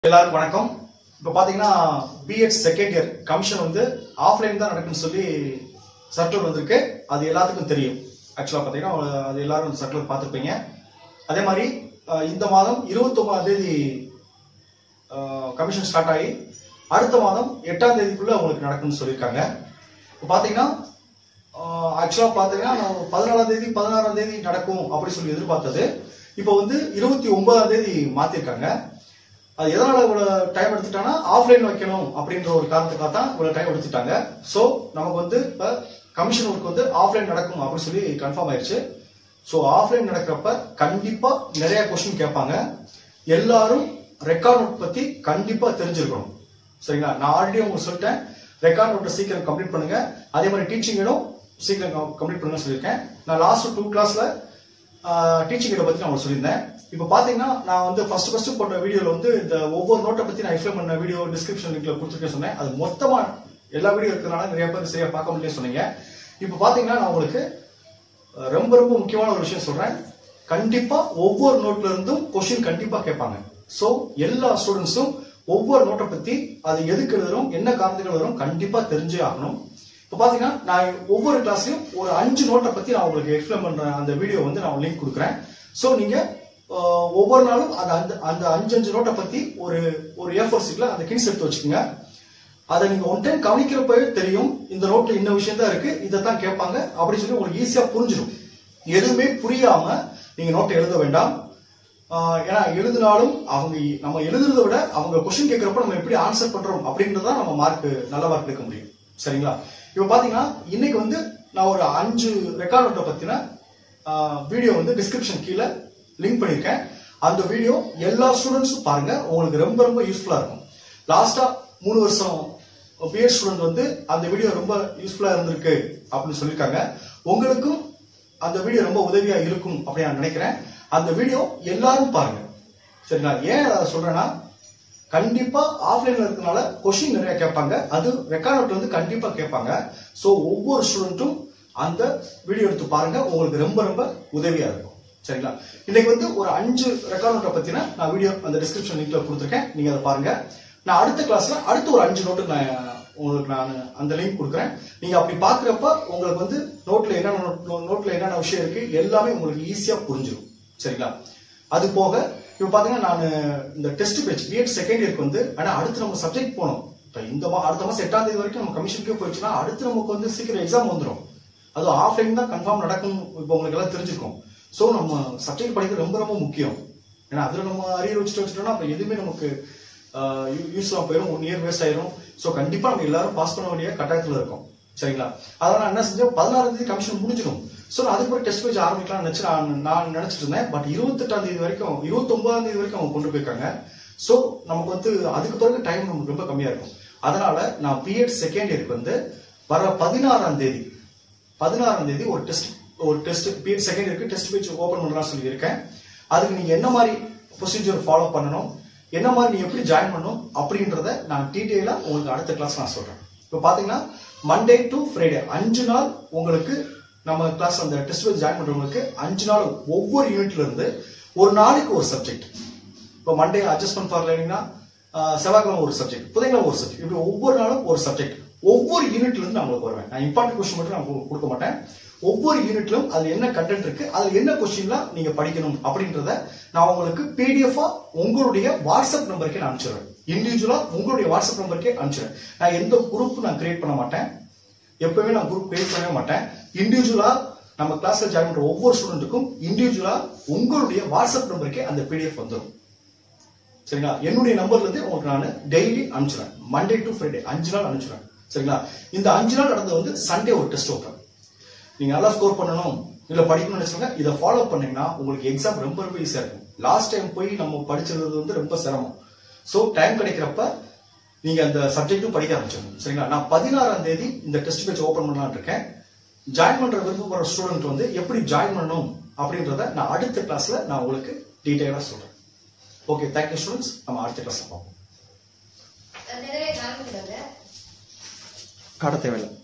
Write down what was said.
எல்லாருக்கும் வணக்கம் இப்போ பார்த்தீங்கன்னா பிஎட் செகண்ட் இயர் கமிஷன் வந்து ஆஃப்லைன் தான் நடக்குன்னு சொல்லி சர்க்குலர் வந்திருக்கு அது எல்லாத்துக்கும் தெரியும் ஆக்சுவலாக பார்த்தீங்கன்னா அது எல்லாரும் சர்க்குலர் பார்த்துருப்பீங்க அதே மாதிரி அஹ், இந்த மாதம் இருபத்தொம்பதாம் தேதி கமிஷன் ஸ்டார்ட் ஆகி அடுத்த மாதம் எட்டாம் தேதிக்குள்ள உங்களுக்கு நடக்கும்னு சொல்லியிருக்காங்க இப்போ பார்த்தீங்கன்னா ஆக்சுவலாக பார்த்தீங்கன்னா நான் பதினாலாம் தேதி பதினாறாம் தேதி நடக்கும் அப்படி சொல்லி எதிர்பார்த்தது இப்போ வந்து இருபத்தி ஒன்பதாம் தேதி மாற்றிருக்காங்க அது எதனால இவ்வளவு டைம் எடுத்துட்டாங்கன்னா ஆஃப்லைன் வைக்கணும் அப்படின்ற ஒரு காரணத்துக்காக தான் இவ்வளவு டைம் எடுத்துட்டாங்க ஸோ நமக்கு வந்து இப்போ கமிஷன் ஒர்க் வந்து ஆஃப்லைன் நடக்கும் அப்படின்னு சொல்லி கன்ஃபார்ம் ஆயிடுச்சு ஸோ ஆஃப்லைன் நடக்கிறப்ப கண்டிப்பா நிறைய கொஸ்டின் கேட்பாங்க எல்லாரும் ரெக்கார்ட் நோட் பத்தி கண்டிப்பா தெரிஞ்சிருக்கணும் சரிங்களா நான் ஆல்ரெடி உங்களுக்கு சொல்லிட்டேன் ரெக்கார்ட் நோட்டை சீக்கிரம் கம்ப்ளீட் பண்ணுங்க அதே மாதிரி டீச்சிங்கும் சீக்கிரம் கம்ப்ளீட் பண்ணுங்க சொல்லியிருக்கேன் நான் லாஸ்ட் டூ கிளாஸ்ல டீச்சிங் இதை பத்தி நான் உங்களுக்கு சொல்லியிருந்தேன் இப்போ பாத்தீங்கன்னா நான் வந்து ஃபர்ஸ்ட் ஃபர்ஸ்ட் போட்ட வீடியோல வந்து இந்த ஒவ்வொரு நோட்டை பத்தி நான் எக்ஸ்பிளைன் பண்ண வீடியோ டிஸ்கிரிப்ஷன் லிங்க்ல கொடுத்துருக்கேன் சொன்னேன் அது மொத்தமா எல்லா வீடியோ இருக்கிறதுனால நிறைய பேர் சரியா பார்க்க முடியல சொன்னீங்க இப்போ பாத்தீங்கன்னா நான் உங்களுக்கு அஹ், ரொம்ப ரொம்ப முக்கியமான ஒரு விஷயம் சொல்றேன் கண்டிப்பா ஒவ்வொரு நோட்ல இருந்தும் கொஸ்டின் கண்டிப்பா கேட்பாங்க சோ எல்லா ஸ்டூடெண்ட்ஸும் ஒவ்வொரு நோட்டை பத்தி அது எதுக்கு எழுதுறோம் என்ன காரணத்துக்கு எழுதுறோம் கண்டிப்பா தெரிஞ்சே ஆகணும் இப்போ பாத்தீங்கன்னா நான் ஒவ்வொரு கிளாஸ்லயும் ஒரு அஞ்சு நோட்டை பத்தி நான் உங்களுக்கு எக்ஸ்பிளைன் பண்ற அந்த வீடியோ வந்து நான் லிங்க் கொடுக்குறேன் சோ நீங்க அஹ், ஒவ்வொரு நாளும் அந்த அந்த அந்த அஞ்சு அஞ்சு நோட்டை பத்தி ஒரு ஒரு ஏ ஃபோர் சீட்ல அந்த கின்ஸ் எடுத்து வச்சுக்கோங்க அதை நீங்க ஒன் டைம் கவனிக்கிறப்பவே தெரியும் இந்த நோட்ல இன்ன விஷயம் தான் இருக்கு இதை தான் கேட்பாங்க அப்படி சொல்லி உங்களுக்கு ஈஸியா புரிஞ்சிடும் எதுவுமே புரியாம நீங்க நோட்டை எழுத வேண்டாம் ஆஹ் ஏன்னா எழுதினாலும் அவங்க நம்ம எழுதுறதை விட அவங்க கொஸ்டின் கேட்கறப்ப நம்ம எப்படி ஆன்சர் பண்றோம் அப்படின்றத நம்ம மார்க் நல்ல மார்க் எடுக்க முடியும் சரிங்களா இப்போ பாத்தீங்கன்னா இன்னைக்கு வந்து நான் ஒரு அஞ்சு ரெக்கார்ட் நோட்டை பத்தின வீடியோ வந்து டிஸ்கிரிப்ஷன் கீழே லிங்க் பண்ணியிருக்கேன் அந்த வீடியோ எல்லா ஸ்டூடெண்ட்ஸும் பாருங்க உங்களுக்கு ரொம்ப ரொம்ப யூஸ்ஃபுல்லா இருக்கும் லாஸ்டா மூணு வருஷம் பிஎட் ஸ்டூடெண்ட் வந்து அந்த வீடியோ ரொம்ப யூஸ்ஃபுல்லா இருந்திருக்கு அப்படின்னு சொல்லியிருக்காங்க உங்களுக்கும் அந்த வீடியோ ரொம்ப உதவியா இருக்கும் அப்படின்னு நான் நினைக்கிறேன் அந்த வீடியோ எல்லாரும் பாருங்க சரிங்களா ஏன் அதை சொல்றேன்னா கண்டிப்பா ஆஃப்லைன்ல இருக்கனால கொஸ்டின் நிறைய கேட்பாங்க அது ரெக்கார்ட் நோட் வந்து கண்டிப்பா கேட்பாங்க சோ ஒவ்வொரு ஸ்டூடெண்ட்டும் அந்த வீடியோ எடுத்து பாருங்க உங்களுக்கு ரொம்ப ரொம்ப உதவியா இருக்கும் சரிங்களா இன்னைக்கு வந்து ஒரு அஞ்சு ரெக்கார்ட் நோட்டை பத்தின நான் வீடியோ அந்த டிஸ்கிரிப்ஷன் லிங்க்ல கொடுத்துருக்கேன் நீங்க அதை பாருங்க நான் அடுத்த கிளாஸ்ல அடுத்த ஒரு அஞ்சு நோட்டு நான் உங்களுக்கு நான் அந்த லிங்க் கொடுக்குறேன் நீங்க அப்படி பாக்குறப்ப உங்களுக்கு வந்து நோட்ல என்னென்ன note- நோட்ல என்னென்ன விஷயம் இருக்கு எல்லாமே உங்களுக்கு ஈஸியா புரிஞ்சிடும் சரிங்களா அது போக இப்போ பாத்தீங்கன்னா நான் இந்த டெஸ்ட் பேஜ் பிஎட் செகண்ட் இயர்க்கு வந்து ஆனா அடுத்து நம்ம சப்ஜெக்ட் போனோம் இப்போ இந்த மா அடுத்த மாசம் எட்டாம் தேதி வரைக்கும் நம்ம கமிஷனுக்கே போயிடுச்சுன்னா அடுத்து நமக்கு வந்து சீக்கிரம் எக்ஸாம் வந்துடும் அது ஆஃப்லைன் தான் கன்ஃபார்ம் நடக்கும் இப்போ உங்களுக்கு எல்லாம் தெரிஞ்சிருக்கும் ஸோ நம்ம சப்ஜெக்ட் படிக்கிறது ரொம்ப ரொம்ப முக்கியம் ஏன்னா அதுல நம்ம அரியர் வச்சுட்டு வச்சுட்டோம்னா அப்ப எதுவுமே நமக்கு யூஸ்லாம் போயிடும் ஒன் இயர் வேஸ்ட் ஆயிரும் ஸோ கண்டிப்பா நம்ம எல்லாரும் பாஸ் பண்ண வேண்டிய கட்டாயத்துல இருக்கோம் சரிங்களா அதனால நான் என்ன செஞ்சேன் பதினாறாம் தேதி கமிஷன் முடிஞ்சிடும் ஸோ நான் அதுக்கு ஒரு டெஸ்ட் பேஜ் ஆரம்பிக்கலாம் நினைச்சு நான் நான் நினைச்சிட்டு இருந்தேன் பட் இருபத்தெட்டாம் தேதி வரைக்கும் இருபத்தொன்பதாம் தேதி வரைக்கும் அவங்க கொண்டு போயிருக்காங்க ஸோ நமக்கு வந்து அதுக்கு பிறகு டைம் நமக்கு ரொம்ப கம்மியா இருக்கும் அதனால நான் பிஎட் செகண்ட் இயருக்கு வந்து வர பதினாறாம் தேதி பதினாறாம் தேதி ஒரு டெஸ்ட் ஒரு டெஸ்ட் பிஎட் செகண்ட் இயருக்கு டெஸ்ட் பேஜ் ஓபன் பண்ணலாம் சொல்லியிருக்கேன் அதுக்கு நீங்க என்ன மாதிரி ப்ரொசீஜர் ஃபாலோ பண்ணணும் என்ன மாதிரி நீ எப்படி ஜாயின் பண்ணணும் அப்படின்றத நான் டீட்டெயிலா உங்களுக்கு அடுத்த கிளாஸ் நான் சொல்றேன் இப்போ பாத்தீங்கன்னா மண்டே டு ஃப்ரைடே அஞ்சு நாள் உங்களுக்கு நம்ம கிளாஸ் அந்த டெஸ்ட் பேஜ் ஜாயின் பண்றவங்களுக்கு அஞ்சு நாள் ஒவ்வொரு யூனிட்ல இருந்து ஒரு நாளைக்கு ஒரு சப்ஜெக்ட் இப்போ மண்டே அட்ஜஸ்ட்மெண்ட் ஃபார் லேர்னிங்னா செவ்வாய்க்கிழமை ஒரு சப்ஜெக்ட் புதன்கிழமை ஒரு சப்ஜெக்ட் இப்படி ஒவ்வொரு நாளும் ஒரு சப்ஜெக்ட் ஒவ்வொரு யூனிட்ல இருந்து நான் உங்களுக்கு வருவேன் நான் இம்பார்ட்டன்ட் கொஸ்டின் மட்டும் நான் உங்களுக்கு கொடுக்க மாட்டேன் ஒவ்வொரு யூனிட்லும் அதுல என்ன கண்டென்ட் இருக்கு அதுல என்ன கொஸ்டின்லாம் நீங்க படிக்கணும் அப்படின்றத நான் உங்களுக்கு பிடிஎஃபா உங்களுடைய வாட்ஸ்அப் நம்பருக்கே நான் அனுப்பிச்சிடுறேன் இண்டிவிஜுவலா உங்களுடைய வாட்ஸ்அப் நம்பருக்கே அனுப்பிச்சிடுறேன் நான் எந்த குரூப் நான் கிரியேட் பண்ண மாட்டேன் எப்பவுமே நான் குரூப் கிரியேட் பண்ணவே மாட்டேன் இண்டிவிஜுவலா நம்ம கிளாஸ்ல ஜாயின் பண்ற ஒவ்வொரு ஸ்டூடெண்ட்டுக்கும் இண்டிவிஜுவலா உங்களுடைய வாட்ஸ்அப் நம்பருக்கே அந்த பிடிஎஃப் வந்துடும் சரிங்களா என்னுடைய நம்பர்ல இருந்து உங்களுக்கு நான் டெய்லி அனுப்பிச்சிடுறேன் மண்டே டு ஃப்ரைடே அஞ்சு நாள் அனுப்பிச்சிடுறேன் சரிங்களா இந்த அஞ்சு நாள் நடந்தது வந்து சண்டே ஒரு டெஸ்ட் வைப்பேன் நீங்க நல்லா ஸ்கோர் பண்ணணும் இல்ல படிக்கணும்னு நினைச்சாங்க இதை ஃபாலோ பண்ணீங்கன்னா உங்களுக்கு எக்ஸாம் ரொம்ப ரொம்ப ஈஸியா இருக்கும் லாஸ்ட் டைம் போய் நம்ம படிச்சது வந்து ரொம்ப சிரமம் சோ டைம் கிடைக்கிறப்ப நீங்க அந்த சப்ஜெக்ட்டும் படிக்க ஆரம்பிச்சிடணும் சரிங்களா நான் பதினாறாம் தேதி இந்த டெஸ்ட் பேஜ் ஓபன் பண்ணலாம்னு இருக்கேன் ஜாயின் பண்ற விருப்பப்படுற ஸ்டூடெண்ட் வந்து எப்படி ஜாயின் பண்ணணும் அப்படின்றத நான் அடுத்த கிளாஸ்ல நான் உங்களுக்கு டீடைலா சொல்றேன் ஓகே தேங்க்யூ ஸ்டூடெண்ட்ஸ் நம்ம அடுத்த கிளாஸ்ல பார்ப்போம் நிறைய காமிக்கிறாங்க காட்ட தேவையில்லை